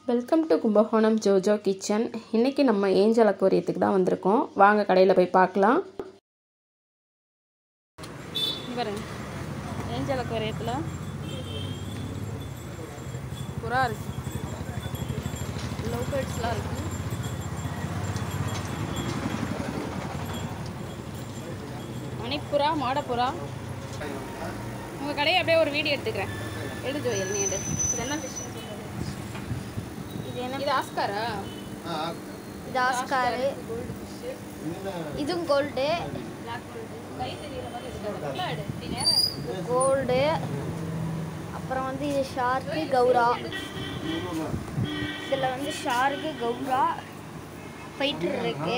Welcome to Kumbakonam JoJo kitchen இன்றைக்கி நம்ம angel அக்வேரியத்துக்கு தான் வந்திருக்கோம் வாங்க கடையில் போய் பார்க்கலாம் பாருங்க ஏஞ்சல் அக்வேரியத்தில் புறா இருக்கு லவ் பேர்ட்ஸ்லாம் இருக்கு மணிப்புறா மாடப்புறா உங்கள் கடையை அப்படியே ஒரு வீடியோ எடுத்துக்கிறேன் எடு ஜோயல் நீ எடு இது என்ன ஃபிஷ் இது என்ன இது ஆஸ்காரா இது ஆஸ்காரு இதுவும் கோல்டு கை தெரியற மாதிரி இருக்காது நல்லா எடு இப்படி நேரா எடு. கோல்டு அப்புறம் வந்து இது ஷார்க்கு கௌரா இதில் வந்து ஷார்க்கு கௌரா ஃபைட்டர் இருக்கு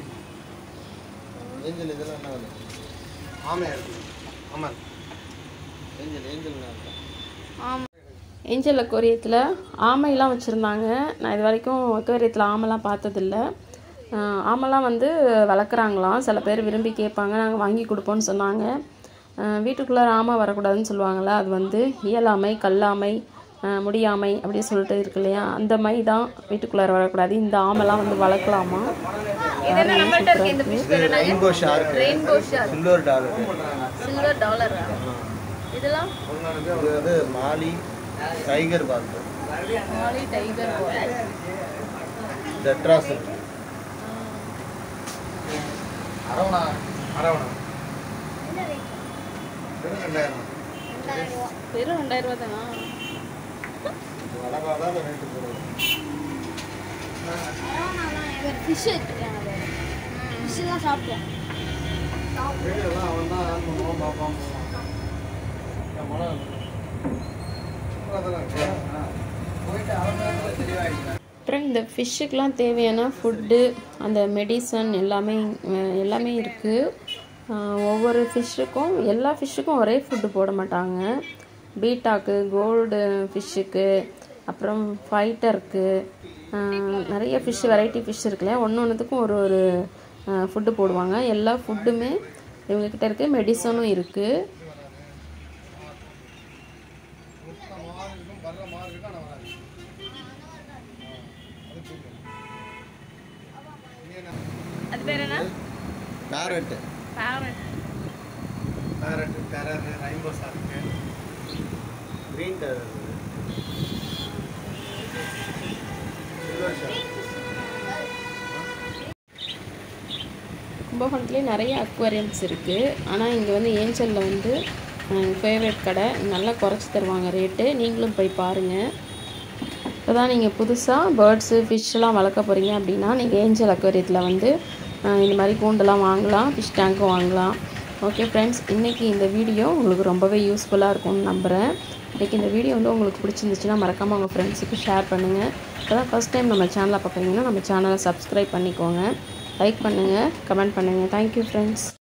ஏஞ்சல் இதெல்லாம் என்ன வேணும் ஆமை இருக்கு ஆமாம் ஏஞ்சல் ஏஞ்சல் ஆமாம் ஏஞ்சல் அக்வேரியத்தில் ஆமைலாம் வச்சுருந்தாங்க நான் இது வரைக்கும் அக்வேரியத்தில் ஆமைலாம் பார்த்ததில்ல ஆஹ் ஆமைலாம் வந்து வளர்க்குறாங்களாம் சில பேர் விரும்பி கேட்பாங்க நாங்கள் வாங்கி கொடுப்போம்னு சொன்னாங்க வீட்டுக்குள்ளே ஆமை வரக்கூடாதுன்னு சொல்லுவாங்கள்ல அது வந்து இயலாமை கல்லாமை ஆஹ் முடியாமை அப்படி சொல்லிட்டு இருக்கு இல்லையா அந்த மை தான் வீட்டுக்குள்ளார வரக்கூடாது இந்த ஆமைலாம் வந்து வளர்க்கலாமா rainbow shark rainbow shark silver dollar silver dollar இதெல்லாம் இது வந்து molly tiger barb molly tiger tetras arowana arowana ரெண்டாயிரம் வெறும் ரெண்டாயிரம் ரூபா தானா அழகாக தான் ரேட்டு போடுவோம் ஃபிஷ் எடுத்துருக்காங்க ஃபிஷ்ஷெல்லாம் சாப்பிட்டேன் வீடியோலாம் அவன் தான் ஆன் பண்ணுவான் பார்ப்பான் போவான் என் மனம் போயிட்டு அவன் தெளிவாகிட்டேன் அப்புறம் இந்த ஃபிஷ்ஷுக்கெலாம் தேவையான ஃபுட்டு அந்த மெடிசன் எல்லாமே அஹ் எல்லாமே இருக்குது ஒவ்வொரு ஃபிஷ்ஷுக்கும் எல்லா ஃபிஷ்ஷுக்கும் ஒரே ஃபுட்டு போட மாட்டாங்க பீட்டாக்கு கோல்டு ஃபிஷ்ஷுக்கு அப்புறம் ஃபைட்டருக்கு நிறைய ஃபிஷ் வெரைட்டி ஃபிஷ் இருக்குல்ல ஒன்று ஒன்றுத்துக்கும் ஒரு ஒரு ஃபுட்டு போடுவாங்க எல்லா ஃபுட்டுமே இவங்கக்கிட்ட இருக்குது மெடிசனும் இருக்குது அது பேர் என்ன parrot parrot parrot terror rainbow shark green terror silver shark கும்பகோணத்துலேயே நிறைய அக்வேரியம்ஸ் இருக்குது ஆனால் இங்கே வந்து ஏஞ்சலில் வந்து ஃபேவரட் கடை நல்லா குறைச்சி தருவாங்க ரேட்டு நீங்களும் போய் பாருங்கள் இப்போ தான் நீங்கள் புதுசாக பேர்ட்ஸு ஃபிஷ்ஷெலாம் வளர்க்க போகிறீங்க அப்படின்னா நீங்கள் ஏஞ்சல் அக்வேரியத்தில் வந்து அஹ், இந்த மாதிரி கூண்டெல்லாம் வாங்கலாம் ஃபிஷ் டேங்க்கும் வாங்கலாம் ஓகே ஃப்ரெண்ட்ஸ் இன்றைக்கி இந்த வீடியோ உங்களுக்கு ரொம்பவே யூஸ்ஃபுல்லாக இருக்கும்னு நம்புகிறேன் இன்றைக்கி இந்த வீடியோ வந்து உங்களுக்கு பிடிச்சிருந்துச்சுன்னா மறக்காமல் உங்கள் ஃப்ரெண்ட்ஸுக்கு ஷேர் பண்ணுங்கள் இப்போ தான் ஃபஸ்ட் டைம் நம்ம சேனலை பார்க்குறீங்கன்னா நம்ம சேனலை சப்ஸ்கிரைப் பண்ணிக்கோங்க லைக் பண்ணுங்கள் கமெண்ட் பண்ணுங்கள் தேங்க்யூ ஃப்ரெண்ட்ஸ்